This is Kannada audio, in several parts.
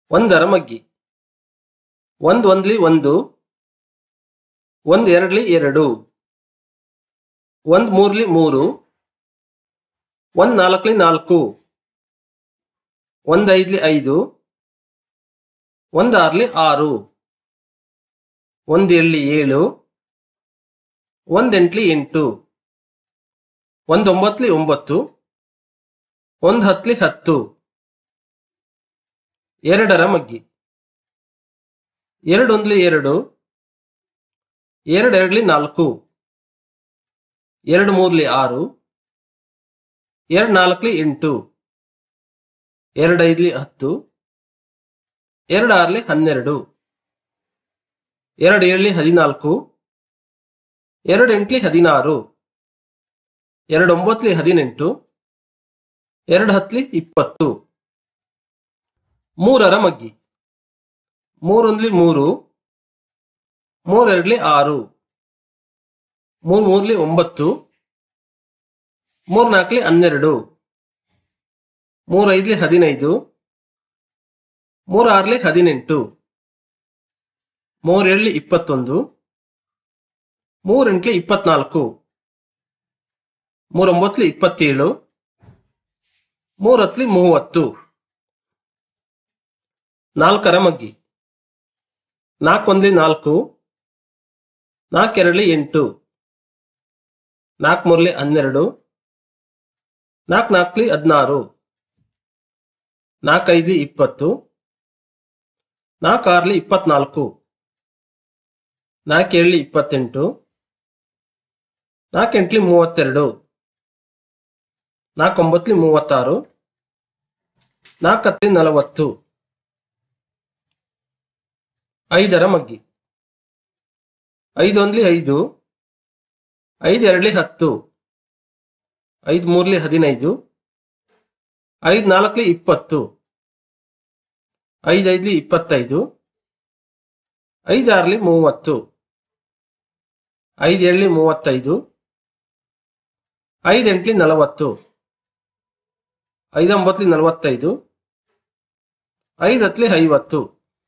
ಒಂದರ ಮಗ್ಗಿ ಒಂದ್ ಒಂದ್ಲಿ ಒಂದು ಒಂದ್ ಎರಡ್ಲಿ ಎರಡು ಒಂದ್ ಮೂರ್ಲಿ ಮೂರು ಒಂದ್ ನಾಲ್ಕಲಿ ನಾಲ್ಕು ಒಂದ್ ಐದ್ಲಿ ಐದು ಒಂದ್ ಆರ್ಲಿ ಆರು ಒಂದ್ ಏಳ್ಲಿ ಏಳು ಒಂದ್ ಎಂಟ್ಲಿ ಎಂಟು ಒಂದ್ ಒಂಬತ್ಲಿ ಒಂಬತ್ತು ಒಂದ್ ಹತ್ಲಿ ಹತ್ತು ಎರಡರ ಮಗ್ಗಿ ಎರಡೊಂದ್ಲಿ ಎರಡು ಎರಡೆರಡ್ಲಿ ನಾಲ್ಕು ಎರಡು ಮೂರ್ಲಿ ಆರು ಎರಡ್ ನಾಲ್ಕಲಿ ಎಂಟು ಎರಡ್ ಐದ್ಲಿ ಹತ್ತು ಎರಡ್ ಆರ್ಲಿ ಹನ್ನೆರಡು ಎರಡ್ ಏಳ್ಲಿ ಹದಿನಾಲ್ಕು ಎರಡ್ ಎಂಟ್ಲಿ ಹದಿನಾರು ಎರಡ್ ಒಂಬತ್ಲಿ ಹದಿನೆಂಟು ಎರಡ್ ಹತ್ಲಿ ಇಪ್ಪತ್ತು ಮೂರರ ಮಗ್ಗಿ ಮೂರೊಂದ್ಲಿ ಮೂರು ಮೂರೆರಡ್ಲಿ ಆರು ಮೂರ್ ಮೂರ್ಲಿ ಒಂಬತ್ತು ಮೂರ್ ನಾಲ್ಕಲಿ ಹನ್ನೆರಡು ಮೂರ್ ಐದ್ಲಿ ಹದಿನೈದು ಮೂರ್ ಆರ್ಲಿ ಹದಿನೆಂಟು ಮೂರ್ ಏಳ್ಲಿ ಇಪ್ಪತ್ತೊಂದು ಮೂರ್ ಎಂಟ್ಲಿ ಇಪ್ಪತ್ನಾಲ್ಕು ಮೂರ್ ಒಂಬತ್ಲಿ ಇಪ್ಪತ್ತೇಳು ಮೂರ್ ಹತ್ಲಿ ಮೂವತ್ತು ನಾಲ್ಕರ ಮಗ್ಗಿ ನಾಲ್ಕೊಂದ್ಲಿ ನಾಲ್ಕು ನಾಲ್ಕೆರಡ್ಲಿ ಎಂಟು ನಾಲ್ಕು ಮೂರ್ಲಿ ಹನ್ನೆರಡು ನಾಲ್ಕು ನಾಲ್ಕಲಿ ಹದಿನಾರು ನಾಲ್ಕೈದ್ಲಿ ಇಪ್ಪತ್ತು ನಾಲ್ಕು ಆರ್ಲಿ ಇಪ್ಪತ್ನಾಲ್ಕು ನಾಲ್ಕೇಳ್ಲಿ ಇಪ್ಪತ್ತೆಂಟು ನಾಲ್ಕೆಂಟ್ಲಿ ಮೂವತ್ತೆರಡು ನಾಲ್ಕೊಂಬತ್ಲಿ ಮೂವತ್ತಾರು ನಾಲ್ಕತ್ಲಿ ನಲವತ್ತು ಐದರ ಮಗ್ಗಿ ಐದೊಂದ್ಲಿ ಐದು ಐದು ಎರಡ್ಲಿ ಹತ್ತು ಐದು ಮೂರ್ಲಿ ಹದಿನೈದು ಐದು ನಾಲ್ಕಲಿ ಇಪ್ಪತ್ತು ಐದು ಐದ್ಲಿ ಇಪ್ಪತ್ತೈದು ಐದು ಆರ್ಲಿ ಮೂವತ್ತು ಐದು ಏಳ್ಲಿ ಮೂವತ್ತೈದು ಐದು ಎಂಟ್ಲಿ ನಲವತ್ತು ಐದೊಂಬತ್ಲಿ ನಲವತ್ತೈದು ಐದು ಹತ್ಲಿ ಐವತ್ತು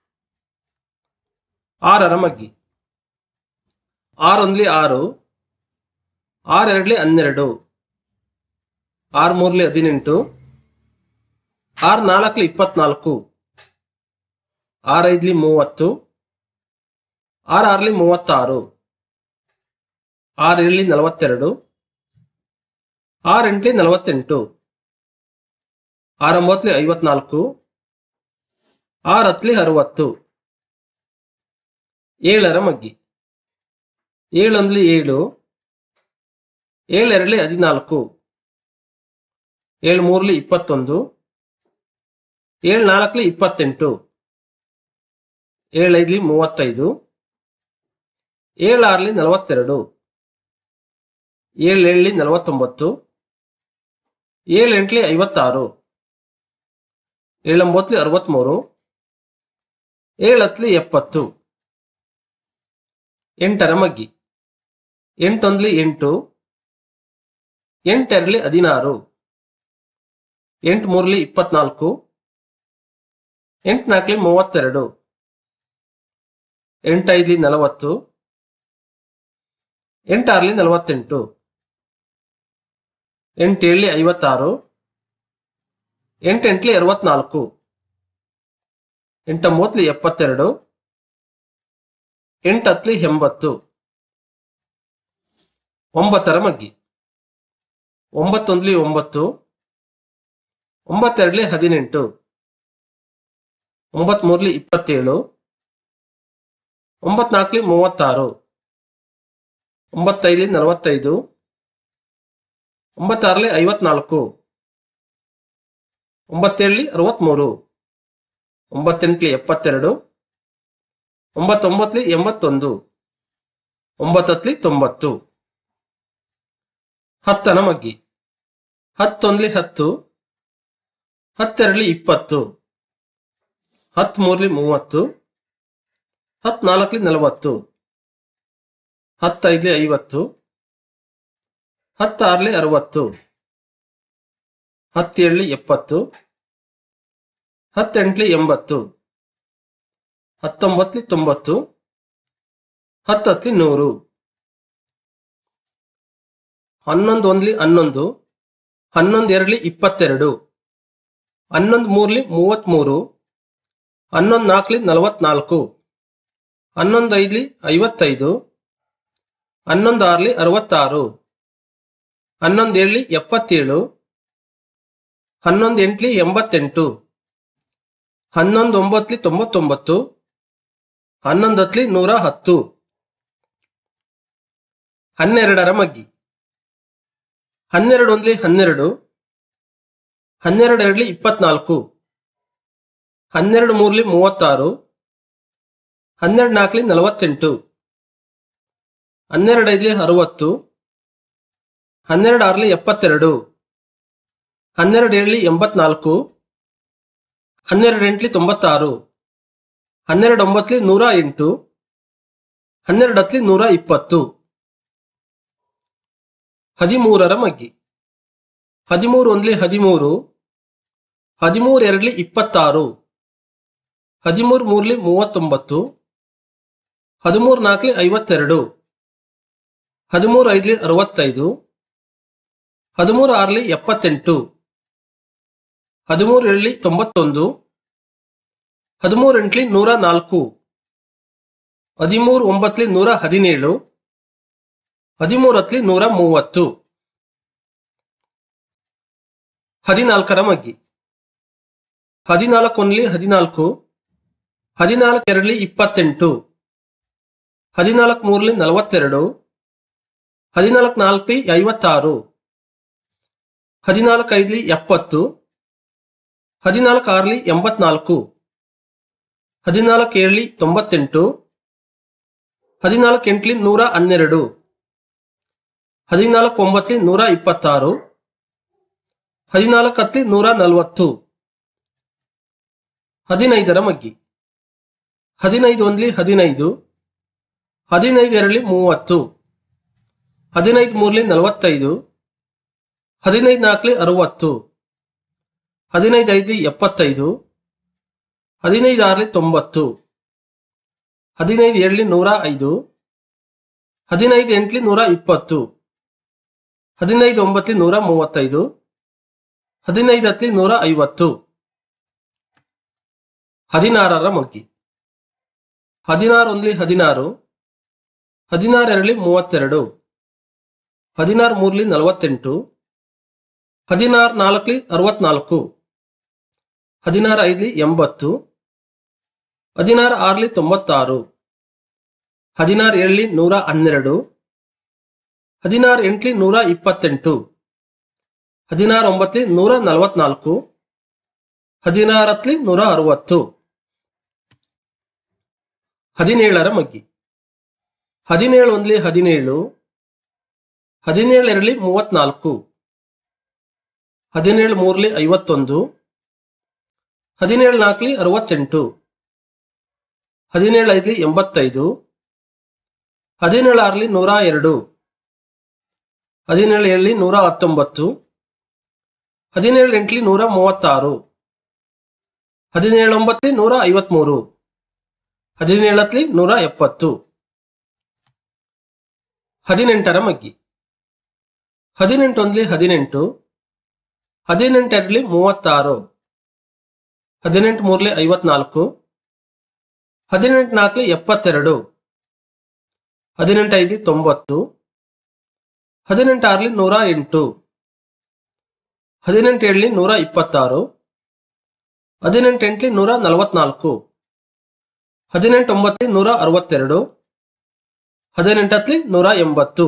ಆರರ ಮಗ್ಗಿ ಆರೊಂದ್ಲಿ ಆರು ಆರೆರಡ್ಲಿ ಹನ್ನೆರಡು ಆರ್ ಮೂರ್ಲಿ ಹದಿನೆಂಟು ಆರ್ ನಾಲ್ಕಲಿ ಇಪ್ಪತ್ನಾಲ್ಕು ಆರ್ ಐದ್ಲಿ ಮೂವತ್ತು ಆರ್ ಆರ್ಲಿ ಮೂವತ್ತಾರು ಆರ್ ಏಳ್ಲಿ ನಲವತ್ತೆರಡು ಆರ್ ಎಂಟ್ಲಿ ನಲವತ್ತೆಂಟು ಆರ್ ಒಂಬತ್ಲಿ ಐವತ್ನಾಲ್ಕು ಆರ್ ಹತ್ಲಿ ಅರವತ್ತು ಏಳರ ಮಗ್ಗಿ ಏಳೊಂದ್ಲಿ ಏಳು ಏಳೆರಡ್ಲಿ ಹದಿನಾಲ್ಕು ಏಳು ಮೂರ್ಲಿ ಇಪ್ಪತ್ತೊಂದು ಏಳು ನಾಲ್ಕಲಿ ಇಪ್ಪತ್ತೆಂಟು ಏಳೈದ್ಲಿ ಮೂವತ್ತೈದು ಏಳಾರ್ಲಿ ನಲವತ್ತೆರಡು ಏಳೇಳ್ಲಿ ನಲವತ್ತೊಂಬತ್ತು ಏಳೆಂಟ್ಲಿ ಐವತ್ತಾರು ಏಳೊಂಬತ್ಲಿ ಅರವತ್ಮೂರು ಏಳತ್ಲಿ ಎಪ್ಪತ್ತು ಎಂಟರ ಮಗ್ಗಿ ಎಂಟೊಂದ್ಲಿ ಎಂಟು ಎಂಟೆರಡ್ಲಿ ಹದಿನಾರು ಎಂಟು ಮೂರ್ಲಿ ಇಪ್ಪತ್ನಾಲ್ಕು ಎಂಟು ನಾಲ್ಕಲಿ ಮೂವತ್ತೆರಡು ಎಂಟೈದ್ಲಿ ನಲವತ್ತು ಎಂಟಾರ್ಲಿ ನಲವತ್ತೆಂಟು ಎಂಟೇಳ್ಲಿ ಐವತ್ತಾರು ಎಂಟೆಂಟ್ಲಿ ಅರವತ್ನಾಲ್ಕು ಎಂಟೊಂಬತ್ಲಿ ಎಪ್ಪತ್ತೆರಡು ಎಂಟತ್ಲಿ ಎಂಬತ್ತು ಒಂಬತ್ತರ ಮಗ್ಗಿ ಒಂಬತ್ತೊಂದ್ಲಿ ಒಂಬತ್ತು ಒಂಬತ್ತೆರಡ್ಲಿ ಹದಿನೆಂಟು ಒಂಬತ್ ಮೂರ್ಲಿ ಇಪ್ಪತ್ತೇಳು ಒಂಬತ್ನಾಲ್ಕಲಿ ಮೂವತ್ತಾರು ಒಂಬತ್ತೈದ್ಲಿ ನಲವತ್ತೈದು ಒಂಬತ್ತಾರಲಿ ಐವತ್ನಾಲ್ಕು ಒಂಬತ್ತೇಳಲಿ ಅರವತ್ಮೂರು ಒಂಬತ್ತೆಂಟ್ಲಿ ಎಪ್ಪತ್ತೆರಡು ಒಂಬತ್ತೊಂಬತ್ಲಿ ಎಂಬತ್ತೊಂದು ಒಂಬತ್ತತ್ಲಿ ತೊಂಬತ್ತು ಹತ್ತನ ಮಗ್ಗಿ ಹತ್ತೊಂದ್ಲಿ ಹತ್ತು ಹತ್ತೆರಡ್ಲಿ ಇಪ್ಪತ್ತು ಹತ್ ಮೂರ್ಲಿ ಮೂವತ್ತು ಹತ್ ನಾಲ್ಕಲಿ ನಲವತ್ತು ಹತ್ತೈದ್ಲಿ ಐವತ್ತು ಹತ್ತಾರ್ಲಿ ಅರವತ್ತು ಹತ್ತೇಳ್ಲಿ ಎಪ್ಪತ್ತು ಹತ್ತೆಂಟ್ಲಿ ಎಂಬತ್ತು ಹತ್ತೊಂಬತ್ಲಿ ತೊಂಬತ್ತು ಹತ್ತತ್ಲಿ ನೂರು ಹನ್ನೊಂದು ಒಂದ್ಲಿ ಹನ್ನೊಂದು ಹನ್ನೊಂದು ಎರಡ್ಲಿ ಇಪ್ಪತ್ತೆರಡು ಹನ್ನೊಂದು ಮೂರ್ಲಿ ಮೂವತ್ತ್ಮೂರು ಹನ್ನೊಂದು ನಾಲ್ಕಲಿ ನಲವತ್ನಾಲ್ಕು ಹನ್ನೊಂದು ಐದ್ಲಿ ಐವತ್ತೈದು ಹನ್ನೊಂದು ಆರ್ಲಿ ಅರವತ್ತಾರು ಹನ್ನೊಂದು ಏಳ್ಲಿ ಎಪ್ಪತ್ತೇಳು ಹನ್ನೊಂದು ಎಂಟ್ಲಿ ಎಂಬತ್ತೆಂಟು ಹನ್ನೊಂದು ಒಂಬತ್ಲಿ ತೊಂಬತ್ತೊಂಬತ್ತು ಹನ್ನೊಂದು ಹತ್ಲಿ ನೂರ ಹತ್ತು ಹನ್ನೆರಡರ ಮಗ್ಗಿ ಹನ್ನೆರಡು ಒಂದ್ಲಿ ಹನ್ನೆರಡು ಹನ್ನೆರಡು ಎರಡ್ಲಿ ಇಪ್ಪತ್ನಾಲ್ಕು ಹನ್ನೆರಡು ಮೂರ್ಲಿ ಮೂವತ್ತಾರು ಹನ್ನೆರಡು ನಾಲ್ಕಲಿ ನಲವತ್ತೆಂಟು ಹನ್ನೆರಡು ಐದ್ಲಿ ಅರವತ್ತು ಹನ್ನೆರಡು ಆರ್ಲಿ ಎಪ್ಪತ್ತೆರಡು ಹನ್ನೆರಡು ಏಳ್ಲಿ ಎಂಬತ್ನಾಲ್ಕು ಹನ್ನೆರಡು ಎಂಟ್ಲಿ ತೊಂಬತ್ತಾರು ಹನ್ನೆರಡು ಒಂಬತ್ಲಿ ನೂರ ಎಂಟು ಹನ್ನೆರಡು ಹತ್ಲಿ ನೂರ ಇಪ್ಪತ್ತು ಹದಿಮೂರರ ಮಗ್ಗಿ ಹದಿಮೂರು ಒಂದ್ಲಿ ಹದಿಮೂರು ಹದಿಮೂರು ಎರಡ್ಲಿ ಇಪ್ಪತ್ತಾರು ಹದಿಮೂರು ಮೂರ್ಲಿ ಮೂವತ್ತೊಂಬತ್ತು ಹದಿಮೂರು ನಾಲ್ಕಲಿ ಐವತ್ತೆರಡು ಹದಿಮೂರು ಐದ್ಲಿ ಅರವತ್ತೈದು ಹದಿಮೂರು ಆರ್ಲಿ ಎಪ್ಪತ್ತೆಂಟು ಹದಿಮೂರು ಏಳ್ಲಿ ತೊಂಬತ್ತೊಂದು ಹದಿಮೂರು ಎಂಟ್ಲಿ ನೂರ ನಾಲ್ಕು ಹದಿಮೂರು ಒಂಬತ್ಲಿ ನೂರ ಹದಿನೇಳು ಹದಿಮೂರು ಹತ್ಲಿ ನೂರ ಮೂವತ್ತು ಹದಿನಾಲ್ಕರ ಮಗ್ಗಿ ಹದಿನಾಲ್ಕು ಒಂದ್ಲಿ ಹದಿನಾಲ್ಕು ಹದಿನಾಲ್ಕು ಎರಡ್ಲಿ ಇಪ್ಪತ್ತೆಂಟು ಹದಿನಾಲ್ಕು ಮೂರ್ಲಿ ನಲವತ್ತೆರಡು ಹದಿನಾಲ್ಕು ನಾಲ್ಕಲಿ ಐವತ್ತಾರು ಹದಿನಾಲ್ಕು ಐದ್ಲಿ ಎಪ್ಪತ್ತು ಹದಿನಾಲ್ಕು ಆರ್ಲಿ ಎಂಬತ್ನಾಲ್ಕು ಹದಿನಾಲ್ಕು ಏಳ್ಲಿ ತೊಂಬತ್ತೆಂಟು ಹದಿನಾಲ್ಕು ಎಂಟ್ಲಿ ನೂರ ಹನ್ನೆರಡು ಹದಿನಾಲ್ಕು ಒಂಬತ್ಲಿ ನೂರ ಇಪ್ಪತ್ತಾರು ಹದಿನಾಲ್ಕು ಹತ್ಲಿ ನೂರ ನಲವತ್ತು ಹದಿನೈದರ ಮಗ್ಗಿ ಹದಿನೈದು ಒಂದ್ಲಿ ಹದಿನೈದು ಹದಿನೈದು ಎರಡ್ಲಿ ಮೂವತ್ತು ಹದಿನೈದು ಮೂರ್ಲಿ ನಲವತ್ತೈದು ಹದಿನೈದು ನಾಲ್ಕಲಿ ಅರವತ್ತು ಹದಿನೈದು ಐದ್ಲಿ ಎಪ್ಪತ್ತೈದು ಹದಿನೈದು ಆರ್ಲಿ ತೊಂಬತ್ತು ಹದಿನೈದು ಏಳ್ಲಿ ನೂರ ಐದು ಹದಿನೈದು ಎಂಟ್ಲಿ ನೂರ ಇಪ್ಪತ್ತು ಹದಿನೈದು ಒಂಬತ್ಲಿ ನೂರ ಮೂವತ್ತೈದು ಹದಿನೈದು ಹತ್ಲಿ ನೂರ ಐವತ್ತು ಹದಿನಾರರ ಮಗ್ಗಿ ಹದಿನಾರು ಒಂದ್ಲಿ ಹದಿನಾರು ಹದಿನಾರು ಎರಡ್ಲಿ ಮೂವತ್ತೆರಡು ಹದಿನಾರು ಮೂರ್ಲಿ ನಲವತ್ತೆಂಟು ಹದಿನಾರು ನಾಲ್ಕಲಿ ಅರವತ್ನಾಲ್ಕು ಹದಿನಾರು ಐದ್ಲಿ ಎಂಬತ್ತು ಹದಿನಾರು ಆರ್ಲಿ ತೊಂಬತ್ತಾರು ಹದಿನಾರು ಏಳ್ಲಿ ನೂರ ಹನ್ನೆರಡು ಹದಿನಾರು ಎಂಟ್ಲಿ ನೂರ ಇಪ್ಪತ್ತೆಂಟು ಹದಿನಾರು ಒಂಬತ್ಲಿ ನೂರ ನಲವತ್ನಾಲ್ಕು ಹದಿನಾರು ಹತ್ಲಿ ನೂರ ಅರವತ್ತು ಹದಿನೇಳರ ಮಗ್ಗಿ ಹದಿನೇಳು ಒಂದ್ಲಿ ಹದಿನೇಳು ಹದಿನೇಳು ಎರಡ್ಲಿ ಮೂವತ್ನಾಲ್ಕು ಹದಿನೇಳು ಮೂರ್ಲಿ ಐವತ್ತೊಂದು ಹದಿನೇಳು ನಾಲ್ಕಲಿ ಅರವತ್ತೆಂಟು ಹದಿನೇಳು ಐದ್ಲಿ ಎಂಬತ್ತೈದು ಹದಿನೇಳು ಆರ್ಲಿ ನೂರ ಎರಡು ಹದಿನೇಳು ಏಳ್ಲಿ ನೂರ ಹತ್ತೊಂಬತ್ತು ಹದಿನೇಳು ಎಂಟ್ಲಿ ನೂರ ಮೂವತ್ತಾರು ಹದಿನೇಳು ಒಂಬತ್ಲಿ ನೂರ ಐವತ್ಮೂರು ಹದಿನೇಳತ್ಲಿ ನೂರ ಎಪ್ಪತ್ತು ಹದಿನೆಂಟರ ಮಗ್ಗಿ ಹದಿನೆಂಟು ಒಂದ್ಲಿ ಹದಿನೆಂಟು ಹದಿನೆಂಟೆರಡ್ಲಿ ಮೂವತ್ತಾರು ಹದಿನೆಂಟು ಮೂರ್ಲಿ ಐವತ್ನಾಲ್ಕು ಹದಿನೆಂಟು ನಾಲ್ಕಲಿ ಎಪ್ಪತ್ತೆರಡು ಹದಿನೆಂಟು ಐದ್ಲಿ ತೊಂಬತ್ತು ಹದಿನೆಂಟು ಆರ್ಲಿ ನೂರ ಎಂಟು ಹದಿನೆಂಟು ಏಳ್ಲಿ ನೂರ ಇಪ್ಪತ್ತಾರು ಹದಿನೆಂಟು ಎಂಟ್ಲಿ ನೂರ ನಲವತ್ನಾಲ್ಕು ಹದಿನೆಂಟು ಒಂಬತ್ಲಿ ನೂರ ಅರವತ್ತೆರಡು ಹದಿನೆಂಟತ್ಲಿ ನೂರ ಎಂಬತ್ತು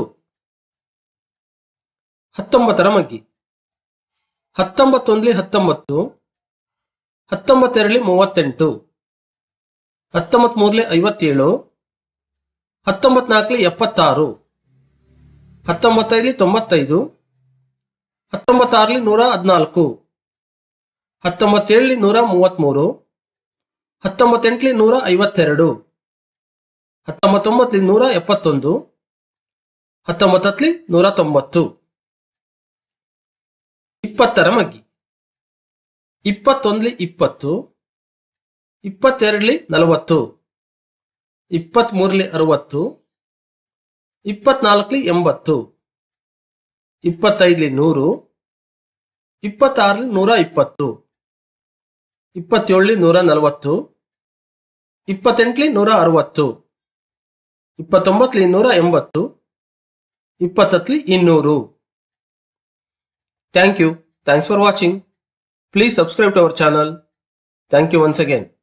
ಹತ್ತೊಂಬತ್ತರ ಮಗ್ಗಿ ಹತ್ತೊಂಬತ್ತೊಂದ್ಲಿ ಹತ್ತೊಂಬತ್ತು ಹತ್ತೊಂಬತ್ತೆರಡ್ಲಿ ಮೂವತ್ತೆಂಟು ಹತ್ತೊಂಬತ್ ಮೂರ್ಲಿ ಐವತ್ತೇಳು ಹತ್ತೊಂಬತ್ ನಾಲ್ಕಲಿ ಎಪ್ಪತ್ತಾರು ಹತ್ತೊಂಬತ್ತೈದ್ಲಿ ತೊಂಬತ್ತೈದು ಹತ್ತೊಂಬತ್ತಾರ್ಲಿ ನೂರ ಹದಿನಾಲ್ಕು ಹತ್ತೊಂಬತ್ತೇಳಲಿ ನೂರ ಮೂವತ್ತ್ಮೂರು ಹತ್ತೊಂಬತ್ತೆಂಟ್ಲಿ ನೂರ ಐವತ್ತೆರಡು ಹತ್ತೊಂಬತ್ತೊಂಬತ್ಲಿ ನೂರ ಎಪ್ಪತ್ತೊಂದು ಹತ್ತೊಂಬತ್ತತ್ಲಿ ನೂರ ತೊಂಬತ್ತು ಇಪ್ಪತ್ತರ ಮಗ್ಗಿ ಇಪ್ಪತ್ತೊಂದ್ಲಿ ಇಪ್ಪತ್ತು ಇಪ್ಪತ್ತೆರಡ್ಲಿ ನಲವತ್ತು ಇಪ್ಪತ್ತ್ಮೂರಲಿ ಅರವತ್ತು ಇಪ್ಪತ್ನಾಲ್ಕಲಿ ಎಂಬತ್ತು ಇಪ್ಪತ್ತೈದಲಿ ನೂರು ಇಪ್ಪತ್ತಾರಲಿ ನೂರ ಇಪ್ಪತ್ತು ಇಪ್ಪತ್ತೇಳಲಿ ನೂರ ನಲವತ್ತು ಇಪ್ಪತ್ತೆಂಟಲಿ ನೂರ ಅರವತ್ತು ಇಪ್ಪತ್ತೊಂಬತ್ತಲಿ ನೂರ ಎಂಬತ್ತು ಇಪ್ಪತ್ತತ್ಲಿ ಇನ್ನೂರು thank you thanks for watching please subscribe to our channel thank you once again